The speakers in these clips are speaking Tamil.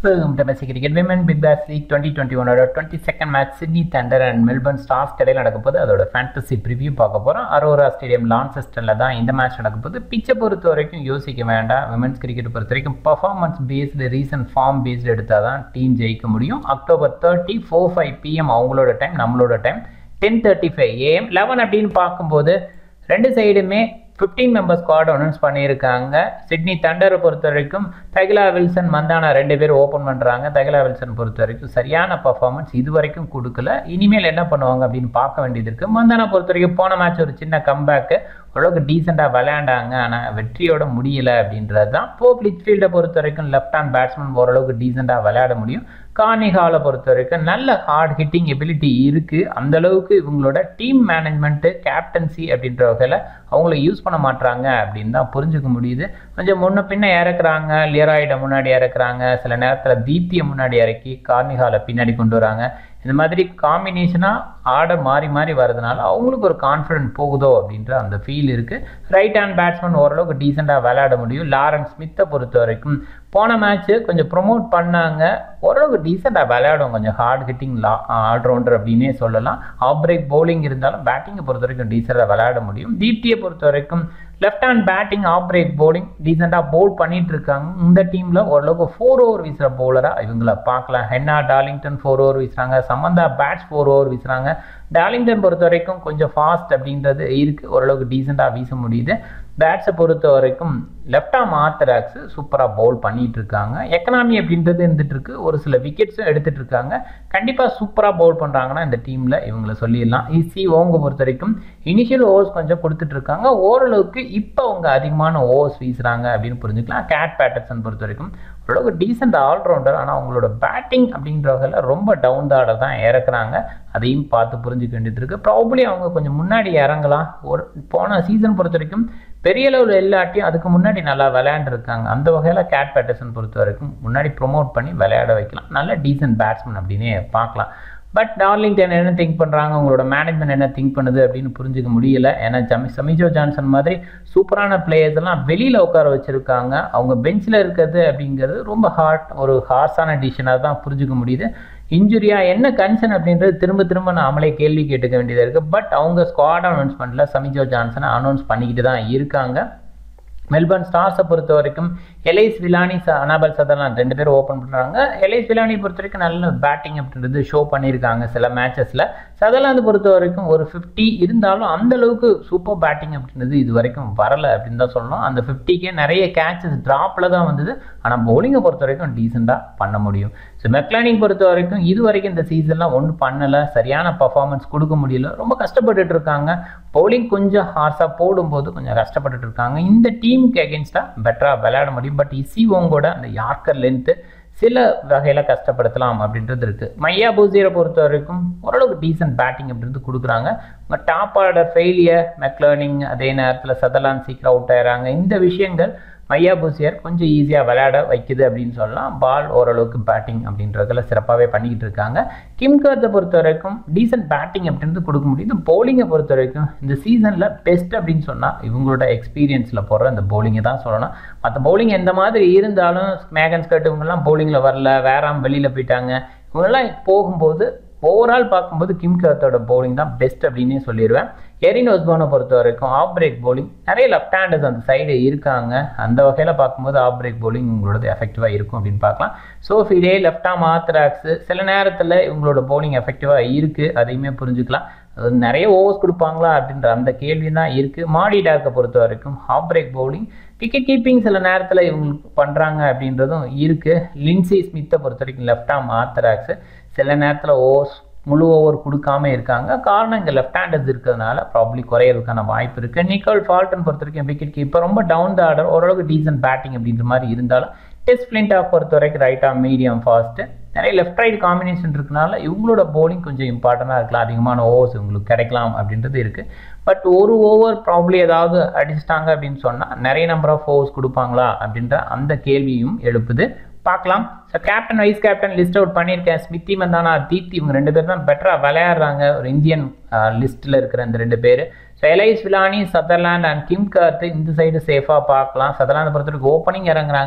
domestic cricket women Big Bash League twenty twenty ஒனோட twenty second match Sydney Thunder and Melbourne Stars இடையில நடக்க போது அதோட ஃபேண்டசி ப்ரிவியூ பார்க்க போகிறோம் அரோரா ஸ்டேடியம் லான்செஸ்டரில் தான் இந்த மேட்ச் நடக்க போது பிச்சை பொறுத்த வரைக்கும் யோசிக்க வேண்டாம் விமன்ஸ் கிரிக்கெட் பொறுத்த வரைக்கும் performance based recent form based எடுத்தால் தான் டீம் ஜெயிக்க முடியும் October thirty four five PM அவங்களோட டைம் நம்மளோட time ten thirty five AM eleven அப்படின்னு பார்க்கும்போது ரெண்டு சைடுமே ஃபிஃப்டீன் மெம்பர்ஸ் ஸ்குவாட் அனௌன்ஸ் பண்ணியிருக்காங்க சிட்னி தண்டரை பொறுத்த வரைக்கும் தகிலா வில்சன் மந்தானா ரெண்டு பேர் ஓப்பன் பண்ணுறாங்க தகிலா வில்சன் பொறுத்த வரைக்கும் சரியான பர்ஃபார்மன்ஸ் இது வரைக்கும் கொடுக்கல இனிமேல் என்ன பண்ணுவாங்க அப்படின்னு பார்க்க வேண்டியது இருக்குது மந்தானா பொறுத்த வரைக்கும் போன மேட்ச் ஒரு சின்ன கம்பேக்கு ஓரளவுக்கு டீசெண்டாக விளையாண்டாங்க ஆனால் வெற்றியோட முடியல அப்படின்றது தான் போப் லிச்ஃபீல்டை பொறுத்த வரைக்கும் லெஃப்ட் ஹேண்ட் பேட்ஸ்மேன் ஓரளவுக்கு டீசெண்டாக விளையாட முடியும் கார்னிகாலை பொறுத்த வரைக்கும் நல்ல ஹார்ட் ஹிட்டிங் எபிலிட்டி இருக்குது அந்தளவுக்கு இவங்களோட டீம் மேனேஜ்மெண்ட்டு கேப்டன்சி அப்படின்ற வகையில் அவங்கள யூஸ் பண்ண மாட்டாங்க அப்படின்னு தான் புரிஞ்சுக்க முடியுது கொஞ்சம் முன்ன பின்ன இறக்குறாங்க லியராய்டை முன்னாடி இறக்குறாங்க சில நேரத்தில் தீப்தியை முன்னாடி இறக்கி கார்னிகாலை பின்னாடி கொண்டு வராங்க இந்த மாதிரி காம்பினேஷனாக ஆர்டர் மாறி மாறி வரதுனால அவங்களுக்கு ஒரு கான்ஃபிடென்ட் போகுதோ அப்படின்ற அந்த ஃபீல் இருக்குது ரைட் ஹேண்ட் பேட்ஸ்மேன் ஓரளவுக்கு டீசெண்டாக விளையாட முடியும் லாரன்ஸ் ஸ்மித்தை பொறுத்த வரைக்கும் போன மேட்ச்சு கொஞ்சம் ப்ரொமோட் பண்ணாங்க ஓரளவுக்கு டீசெண்டாக விளையாடும் கொஞ்சம் ஹார்ட் ஹிட்டிங் லா ஆல்ரவுண்டர் அப்படின்னே சொல்லலாம் ஆஃப் பிரேக் பவுலிங் இருந்தாலும் பேட்டிங்கை பொறுத்த வரைக்கும் டீசெண்டாக விளையாட முடியும் தீப்தியை பொறுத்த வரைக்கும் left hand batting off break bowling டீசெண்டாக பவுல் பண்ணிட்டு இருக்காங்க இந்த டீமில் ஓரளவுக்கு ஃபோர் ஓவர் வீசுகிற பவுலராக இவங்கள பார்க்கலாம் ஹென்னா டார்லிங்டன் ஃபோர் ஓவர் வீசுகிறாங்க சமந்தா பேட்ஸ் ஃபோர் ஓவர் வீசுகிறாங்க டார்லிங்டன் பொறுத்த வரைக்கும் கொஞ்சம் ஃபாஸ்ட் அப்படின்றது இருக்குது ஓரளவுக்கு டீசெண்டாக வீச முடியுது பேட்ஸை பொறுத்த வரைக்கும் லெஃப்ட் ஆம் ஆர்த்தடாக்ஸ் சூப்பராக பவுல் பண்ணிட்டு இருக்காங்க எக்கனாமி அப்படின்றது இருந்துட்டு இருக்கு ஒரு சில விக்கெட்ஸும் எடுத்துட்டு இருக்காங்க கண்டிப்பாக சூப்பராக பவுல் பண்ணுறாங்கன்னா இந்த டீமில் இவங்கள சொல்லிடலாம் ஈஸி ஓங்க பொறுத்த வரைக்கும் இனிஷியல் ஓவர்ஸ் கொஞ்சம் கொடுத்துட்டு இருக்காங்க ஓரளவுக்கு இப்போ அவங்க அதிகமான ஓவர்ஸ் வீசுகிறாங்க அப்படின்னு புரிஞ்சுக்கலாம் கேட் பேட்டர்சன் பொறுத்த வரைக்கும் ஓரளவுக்கு டீசெண்ட் ஆல்ரவுண்டர் ஆனால் அவங்களோட பேட்டிங் அப்படின்ற வகையில் ரொம்ப டவுன் தாட தான் இறக்குறாங்க அதையும் பார்த்து புரிஞ்சுக்க வேண்டியது இருக்குது ப்ராபப்ளி அவங்க கொஞ்சம் முன்னாடி இறங்கலாம் ஒரு போன சீசன் பொறுத்த வரைக்கும் பெரிய லெவலில் எல்லாட்டையும் அதுக்கு முன்னாடி நல்லா விளையாண்டுருக்காங்க அந்த வகையில் கேட் பேட்டர்சன் பொறுத்த வரைக்கும் முன்னாடி ப்ரொமோட் பண்ணி விளையாட வைக்கலாம் நல்ல டீசென்ட் பேட்ஸ்மேன் அப்படின்னே பார்க்கலாம் பட் டார்லிங்டன் என்ன திங்க் பண்ணுறாங்க உங்களோட மேனேஜ்மெண்ட் என்ன திங்க் பண்ணுது அப்படின்னு புரிஞ்சுக்க முடியல ஏன்னா ஜமி சமிஜோ ஜான்சன் மாதிரி சூப்பரான பிளேயர்ஸ் எல்லாம் வெளியில் உட்கார வச்சுருக்காங்க அவங்க பெஞ்சில் இருக்கிறது அப்படிங்கிறது ரொம்ப ஹார்ட் ஒரு ஹார்ஸான டிசிஷனாக தான் புரிஞ்சுக்க முடியுது இன்ஜுரியா என்ன கன்சர்ன் அப்படின்றது திரும்ப திரும்ப நான் அமலே கேள்வி கேட்டுக்க வேண்டியதாக இருக்குது பட் அவங்க ஸ்குவாட் அனௌன்ஸ்மெண்ட்டில் சமிஜோ ஜான்சனை அனௌன்ஸ் பண்ணிக்கிட்டு தான் இருக்காங்க மெல்பர்ன் ஸ்டார்ஸை பொறுத்த வரைக்கும் எலைஸ் விலானி அனாபல் சதர்லான் ரெண்டு பேரும் ஓப்பன் பண்ணுறாங்க எலைஸ் விலானி பொறுத்த வரைக்கும் நல்ல பேட்டிங் அப்படின்றது ஷோ பண்ணியிருக்காங்க சில மேட்சஸில் சதர்லாந்து பொறுத்த வரைக்கும் ஒரு ஃபிஃப்டி இருந்தாலும் அந்த அளவுக்கு சூப்பர் பேட்டிங் அப்படின்றது இது வரைக்கும் வரலை அப்படின்னு தான் சொல்லணும் அந்த ஃபிஃப்டிக்கே நிறைய கேட்சஸ் ட்ராப்பில் தான் வந்தது ஆனால் பவுலிங்கை பொறுத்த வரைக்கும் டீசெண்டாக பண்ண முடியும் ஸோ மெக்லானிங் பொறுத்த வரைக்கும் இது வரைக்கும் இந்த சீசன்லாம் ஒன்றும் பண்ணலை சரியான பர்ஃபார்மன்ஸ் கொடுக்க முடியல ரொம்ப கஷ்டப்பட்டுட்டு இருக்காங்க பவுலிங் கொஞ்சம் ஹார்ஸாக போடும்போது கொஞ்சம் கஷ்டப்பட்டுட்டு இருக்காங்க இந்த டீமுக்கு எகென்ஸ்டாக பெட்டராக விளையாட முடியும் பட் இசிவோங்கோட அந்த யார்க்கர் லென்த்து சில வகையில் கஷ்டப்படுத்தலாம் அப்படின்றது இருக்குது மையா பூசியரை பொறுத்த வரைக்கும் ஓரளவுக்கு டீசென்ட் பேட்டிங் அப்படின்றது கொடுக்குறாங்க உங்கள் டாப் ஆர்டர் ஃபெயிலியர் மெக்லர்னிங் அதே நேரத்தில் சதர்லாந்து சீக்கிரம் அவுட் ஆயிடுறாங்க இந்த விஷயங்கள் மையா பூசியர் கொஞ்சம் ஈஸியாக விளையாட வைக்குது அப்படின்னு சொல்லலாம் பால் ஓரளவுக்கு பேட்டிங் அப்படின்றதுல சிறப்பாகவே பண்ணிக்கிட்டு இருக்காங்க கிம் கர்த்தை பொறுத்த வரைக்கும் டீசென்ட் பேட்டிங் அப்படின்றது கொடுக்க முடியுது பவுலிங்கை பொறுத்த வரைக்கும் இந்த சீசனில் பெஸ்ட் அப்படின்னு சொன்னால் இவங்களோட எக்ஸ்பீரியன்ஸில் போடுற அந்த பவுலிங்கை தான் சொல்லணும் மற்ற பவுலிங் எந்த மாதிரி இருந்தாலும் மேகன் ஸ்கர்ட் இவங்கெல்லாம் பவுலிங்கில் வரல வேறாம் வெளியில் போயிட்டாங்க இவங்கெல்லாம் போகும்போது ஓவரால் பார்க்கும்போது கிம் கர்த்தோட பவுலிங் தான் பெஸ்ட் அப்படின்னே சொல்லிடுவேன் எரின் ஒஸ்போனை பொறுத்த வரைக்கும் ஆஃப் பிரேக் பவுலிங் நிறைய லெஃப்ட் ஹேண்டர்ஸ் அந்த சைடு இருக்காங்க அந்த வகையில் பார்க்கும்போது ஆஃப் பிரேக் பவுலிங் உங்களோட எஃபெக்டிவாக இருக்கும் அப்படின்னு பார்க்கலாம் சோஃபிடே லெஃப்ட் ஆம் ஆத்ராக்ஸ் சில நேரத்தில் இவங்களோட பவுலிங் எஃபெக்டிவாக இருக்குது அதையுமே புரிஞ்சுக்கலாம் நிறைய ஓவர்ஸ் கொடுப்பாங்களா அப்படின்ற அந்த கேள்வி தான் இருக்குது மாடி டாக்கை பொறுத்த வரைக்கும் off break bowling wicket keeping சில நேரத்தில் இவங்களுக்கு பண்ணுறாங்க அப்படின்றதும் இருக்குது லின்சி ஸ்மித்தை பொறுத்த வரைக்கும் லெஃப்ட் ஆம் ஆர்த்தராக்ஸு சில நேரத்தில் ஓவர்ஸ் முழு ஓவர் கொடுக்காம இருக்காங்க காரணம் இங்கே லெஃப்ட் ஹேண்டர்ஸ் இருக்கிறதுனால ப்ராப்ளி குறையிறதுக்கான வாய்ப்பு இருக்குது நிக்கோல் ஃபால்டன் பொறுத்த வரைக்கும் விக்கெட் கீப்பர் ரொம்ப டவுன் த ஆர்டர் ஓரளவுக்கு டீசென்ட் பேட்டிங் அப்படின்ற மாதிரி இருந்தாலும் டெஸ்ட் ஃபிளிண்ட் ஆஃப் பொறுத்த வரைக்கும் ரைட் ஆம் மீடியம் ஃபாஸ்ட்டு நிறைய லெஃப்ட் ரைட் காம்பினேஷன் இருக்கனால இவங்களோட பவுலிங் கொஞ்சம் இம்பார்ட்டண்ட்டாக இருக்கலாம் அதிகமான ஓவர்ஸ் இவங்களுக்கு கிடைக்கலாம் அப்படின்றது இருக்குது பட் ஒரு ஓவர் ப்ராப்ளி ஏதாவது அடிச்சிட்டாங்க அப்படின்னு சொன்னால் நிறைய நம்பர் ஆஃப் ஓவர்ஸ் கொடுப்பாங்களா அப்படின்ற அந்த கேள்வியும் எழுப்புது பார்க்கலாம் so captain vice captain list out பண்ணியிருக்கேன் ஸ்மித்தி மந்தானா தீப்தி இவங்க ரெண்டு பேர் தான் பெட்டராக விளையாடுறாங்க ஒரு இந்தியன் லிஸ்ட்டில் இருக்கிற இந்த ரெண்டு பேர் so Elyse Villani Sutherland and Kim Garth இந்த சைடு சேஃபாக பார்க்கலாம் சதர்லாந்து பொறுத்தவரைக்கும் ஓப்பனிங் இறங்குறாங்க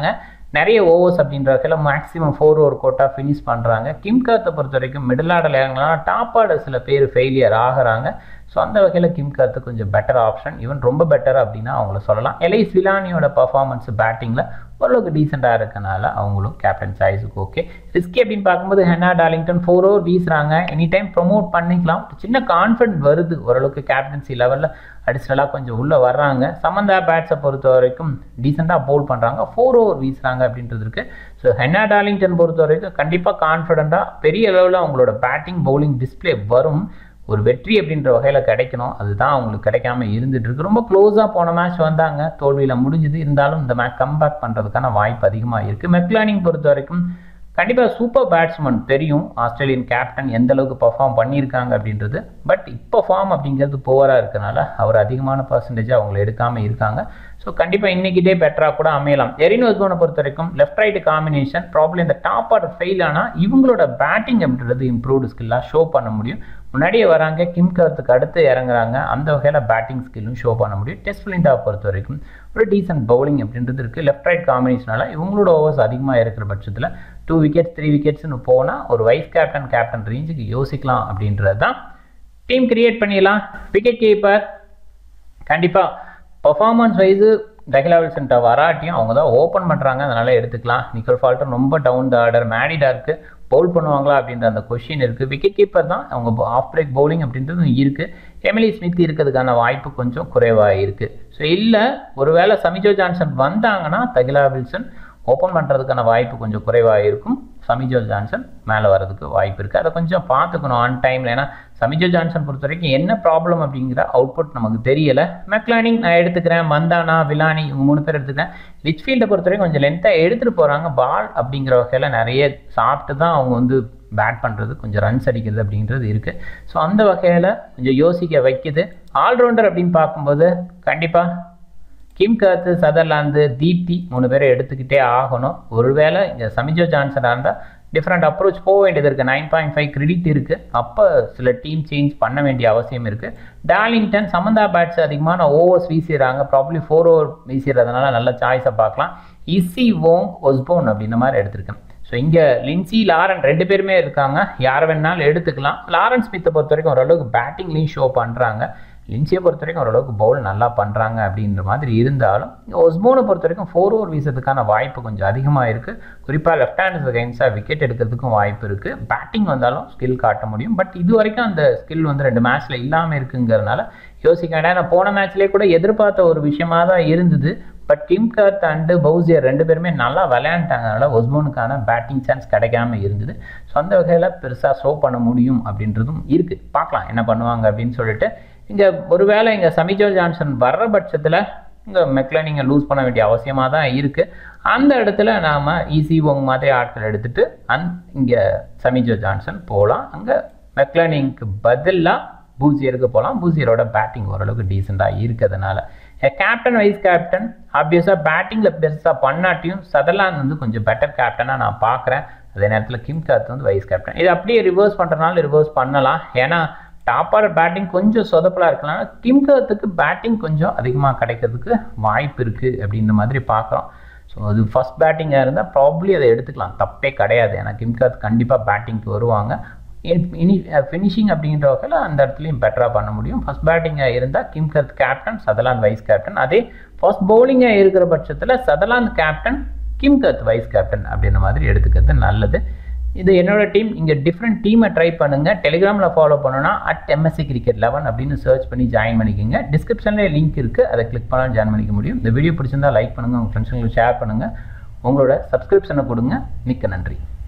நிறைய ஓவர்ஸ் அப்படின்ற வகையில் மேக்ஸிமம் ஃபோர் ஓவர் கோட்டாக ஃபினிஷ் பண்ணுறாங்க கிம் கர்த்தை பொறுத்த வரைக்கும் மிடில் ஆர்டர் இறங்கலாம் டாப் ஆர்டர் சில பேர் ஃபெயிலியர் ஆகிறாங்க ஸோ அந்த வகையில் கிம் கர்த்து கொஞ்சம் பெட்டர் ஆப்ஷன் ஈவன் ரொம்ப பெட்டர் அப்படின்னா அவங்கள சொல்லலாம் எலைஸ் விலானியோட பர்ஃபார்மன்ஸ் பேட்டிங்கில் ஓரளவுக்கு டீசெண்டாக இருக்கனால அவங்களும் கேப்டன் சாய்ஸுக்கு ஓகே ரிஸ்கி அப்படின்னு பார்க்கும்போது ஹென்னா டார்லிங்டன் ஃபோர் ஓவர் வீசுகிறாங்க எனி டைம் ப்ரொமோட் பண்ணிக்கலாம் சின்ன கான்ஃபிடன்ட் வருது ஓரளவுக்கு கேப்டன்சி லெவலில் அடிஷ்னலாக கொஞ்சம் உள்ளே வர்றாங்க சமந்தா பேட்ஸை பொறுத்த வரைக்கும் டீசெண்டாக பவுல் பண்ணுறாங்க ஃபோர் ஓவர் வீசுகிறாங்க அப்படின்றது இருக்குது ஸோ ஹென்னா டார்லிங்டன் பொறுத்த வரைக்கும் கண்டிப்பாக கான்ஃபிடண்ட்டாக பெரிய அளவில் அவங்களோட பேட்டிங் பவுலிங் டிஸ்பிளே வரும் ஒரு வெற்றி அப்படின்ற வகையில் கிடைக்கணும் அதுதான் அவங்களுக்கு கிடைக்காம இருந்துட்டு இருக்கு ரொம்ப க்ளோஸாக போன மேட்ச் வந்தாங்க தோல்வியில் முடிஞ்சுது இருந்தாலும் இந்த மேட்ச் கம்பேக் பண்ணுறதுக்கான வாய்ப்பு அதிகமாக இருக்குது மெக்லானிங் பொறுத்த வரைக்கும் கண்டிப்பாக சூப்பர் பேட்ஸ்மேன் தெரியும் ஆஸ்திரேலியன் கேப்டன் எந்த அளவுக்கு பர்ஃபார்ம் பண்ணியிருக்காங்க அப்படின்றது பட் இப்போ ஃபார்ம் அப்படிங்கிறது போவராக இருக்கனால அவர் அதிகமான பர்சன்டேஜ் அவங்களை எடுக்காமல் இருக்காங்க ஸோ கண்டிப்பாக இன்னைக்கிட்டே பெட்டராக கூட அமையலாம் எரின் ஒஸ்போனை பொறுத்த வரைக்கும் லெஃப்ட் ரைட்டு காம்பினேஷன் ப்ராப்ளம் இந்த டாப் ஆர்டர் ஃபெயில் ஆனால் இவங்களோட பேட்டிங் அப்படின்றது இம்ப்ரூவ்டு ஸ்கில்லாக ஷோ பண்ண முடியும் முன்னாடியே வராங்க கிம் கர்த்துக்கு அடுத்து இறங்குறாங்க அந்த வகையில் பேட்டிங் ஸ்கில்லும் ஷோ பண்ண முடியும் டெஸ்ட் ஃபிலிண்டாவை பொறுத்த வரைக்கும் ஒரு டீசென்ட் பவுலிங் அப்படின்றது இருக்குது லெஃப்ட் ரைட் காம்பினேஷனால இவங்களோட ஓவர்ஸ் அதிகமாக இருக்கிற பட்சத்தில் டூ விக்கெட்ஸ் த்ரீ விக்கெட்ஸ்னு போனால் ஒரு வைஸ் கேப்டன் கேப்டன் ரேஞ்சுக்கு யோசிக்கலாம் அப்படின்றது தான் டீம் கிரியேட் பண்ணிடலாம் விக்கெட் கீப்பர் கண்டிப்பாக பர்ஃபார்மன்ஸ் வைஸு டெக்லாவில்சன்ட்ட வராட்டியும் அவங்க தான் ஓப்பன் பண்ணுறாங்க அதனால் எடுத்துக்கலாம் நிக்கல் ஃபால்ட்டன் ரொம்ப டவுன் த ஆர்டர் மேடிடாருக்கு பவுல் பண்ணுவாங்களா அப்படின்ற அந்த கொஷின் இருக்குது விக்கெட் கீப்பர் தான் அவங்க ஆஃப் பிரேக் பவுலிங் அப்படின்றதும் இருக்குது எமிலி ஸ்மித் இருக்கிறதுக்கான வாய்ப்பு கொஞ்சம் குறைவாக இருக்குது ஸோ இல்லை ஒருவேளை சமிஜோ ஜான்சன் வந்தாங்கன்னா தகிலா வில்சன் ஓப்பன் பண்ணுறதுக்கான வாய்ப்பு கொஞ்சம் குறைவாக இருக்கும் சமிஜோ ஜான்சன் மேலே வரதுக்கு வாய்ப்பு இருக்குது அதை கொஞ்சம் பார்த்துக்கணும் ஆன் டைமில் ஏன்னா சமிஜோ ஜான்சன் பொறுத்த வரைக்கும் என்ன ப்ராப்ளம் அப்படிங்கிற அவுட்புட் நமக்கு தெரியலை மெக்லானிங் நான் எடுத்துக்கிறேன் மந்தானா விலானி இவங்க மூணு பேர் எடுத்துக்கிறேன் ரிச்ஃபீல்டை பொறுத்த வரைக்கும் கொஞ்சம் லென்த்தாக எடுத்துகிட்டு போகிறாங்க பால் அப்படிங்கிற வகையில் நிறைய சாப்பிட்டு தான் அவங்க வந்து பேட் பண்ணுறது கொஞ்சம் ரன்ஸ் அடிக்கிறது அப்படின்றது இருக்குது ஸோ அந்த வகையில் கொஞ்சம் யோசிக்க வைக்குது ஆல்ரவுண்டர் அப்படின்னு பார்க்கும்போது கண்டிப்பாக கிம் கர்த்து சதர்லாந்து தீப்தி மூணு பேரை எடுத்துக்கிட்டே ஆகணும் ஒருவேளை இங்கே சமிஜோ ஜான்சனாக இருந்தால் டிஃப்ரெண்ட் அப்ரோச் போக வேண்டியது இருக்குது நைன் பாயிண்ட் ஃபைவ் கிரெடிட் இருக்குது அப்போ சில டீம் சேஞ்ச் பண்ண வேண்டிய அவசியம் இருக்குது டார்லிங்டன் சமந்தா பேட்ஸ் அதிகமான ஓவர்ஸ் வீசிடுறாங்க ப்ராப்ளி ஃபோர் ஓவர் வீசிடுறதுனால நல்ல சாய்ஸை பார்க்கலாம் இசி ஓங் ஒஸ்போன் அப்படின்ற மாதிரி எடுத்திருக்கேன் ஸோ இங்கே லின்சி லாரன் ரெண்டு பேருமே இருக்காங்க யாரை வேணாலும் எடுத்துக்கலாம் லாரன் ஸ்மித்தை பொறுத்த வரைக்கும் ஓரளவுக்கு பேட்டிங்லேயும் ஷோ பண்ணுறாங்க லின்சியை பொறுத்த வரைக்கும் ஓரளவுக்கு பவுல் நல்லா பண்ணுறாங்க அப்படின்ற மாதிரி இருந்தாலும் ஒஸ்போனை பொறுத்த வரைக்கும் ஃபோர் ஓவர் வீசத்துக்கான வாய்ப்பு கொஞ்சம் அதிகமாக இருக்குது குறிப்பாக லெஃப்ட் ஹேண்ட்ஸ் அகைன்ஸ்டாக விக்கெட் எடுக்கிறதுக்கும் வாய்ப்பு இருக்குது பேட்டிங் வந்தாலும் ஸ்கில் காட்ட முடியும் பட் இது வரைக்கும் அந்த ஸ்கில் வந்து ரெண்டு மேட்ச்சில் இல்லாமல் இருக்குங்கிறதுனால யோசிக்க வேண்டாம் நான் போன மேட்ச்லேயே கூட எதிர்பார்த்த ஒரு விஷயமா தான் இருந்தது பட் கிம் கர்த் அண்டு பவுசியர் ரெண்டு பேருமே நல்லா விளையாண்டாங்கனால ஒஸ்போனுக்கான பேட்டிங் சான்ஸ் கிடைக்காம இருந்தது ஸோ அந்த வகையில் பெருசாக ஷோ பண்ண முடியும் அப்படின்றதும் இருக்குது பார்க்கலாம் என்ன பண்ணுவாங்க அப்படின்னு சொல்லிட்டு இங்கே ஒருவேளை இங்கே சமிஜோ ஜான்சன் வர்ற பட்சத்தில் இங்கே மெக்லனிங்கை லூஸ் பண்ண வேண்டிய அவசியமாக தான் இருக்குது அந்த இடத்துல நாம் ஈஸி ஒங் மாதிரி ஆட்கள் எடுத்துகிட்டு அந் இங்கே சமிஜோ ஜான்சன் போகலாம் அங்கே மெக்லனிங்க்கு பதிலாக பூசியருக்கு போகலாம் பூசியரோட பேட்டிங் ஓரளவுக்கு டீசெண்டாக இருக்கிறதுனால கேப்டன் வைஸ் கேப்டன் ஆப்வியஸாக பேட்டிங்கில் பெருசாக பண்ணாட்டியும் சதர்லாந்து வந்து கொஞ்சம் பெட்டர் கேப்டனாக நான் பார்க்குறேன் அதே நேரத்தில் கிம் காத் வந்து வைஸ் கேப்டன் இது அப்படியே ரிவர்ஸ் பண்ணுறதுனால ரிவர்ஸ் பண்ணலாம் ஏன்னா டாப் ஆர்டர் பேட்டிங் கொஞ்சம் சொதப்பலாக இருக்கலாம் கிம் கர்த்துக்கு பேட்டிங் கொஞ்சம் அதிகமாக கிடைக்கிறதுக்கு வாய்ப்பு இருக்குது அப்படின்ற மாதிரி பார்க்குறோம் ஸோ அது ஃபஸ்ட் பேட்டிங்காக இருந்தால் ப்ராப்ளி அதை எடுத்துக்கலாம் தப்பே கிடையாது ஏன்னா கிம் கர்த் கண்டிப்பாக பேட்டிங்க்கு வருவாங்க இனி ஃபினிஷிங் அப்படின்ற வகையில் அந்த இடத்துலையும் பெட்டராக பண்ண முடியும் ஃபஸ்ட் பேட்டிங்காக இருந்தால் Kim Garth captain Sutherland vice captain அதே ஃபர்ஸ்ட் பவுலிங்காக இருக்கிற பட்சத்தில் Sutherland captain Kim Garth vice captain அப்படின்ற மாதிரி எடுத்துக்கிறது நல்லது இது என்னோட டீம் இங்கே டிஃப்ரெண்ட் டீமை ட்ரை பண்ணுங்கள் டெலிகிராமில் ஃபாலோ பண்ணணும்னா அட் எம்எஸ்சி கிரிக்கெட் லெவன் அப்படின்னு சர்ச் பண்ணி ஜாயின் பண்ணிக்கோங்க டிஸ்கிரிப்ஷனில் லிங்க் இருக்குது அதை கிளிக் பண்ணாலும் ஜாயின் பண்ணிக்க முடியும் இந்த வீடியோ பிடிச்சிருந்தா லைக் பண்ணுங்கள் உங்கள் ஃப்ரெண்ட்ஸுங்களுக்கு ஷேர் பண்ணுங்கள் உங்களோட சப்ஸ்கிரிப்ஷனை கொடுங்க மிக்க நன்றி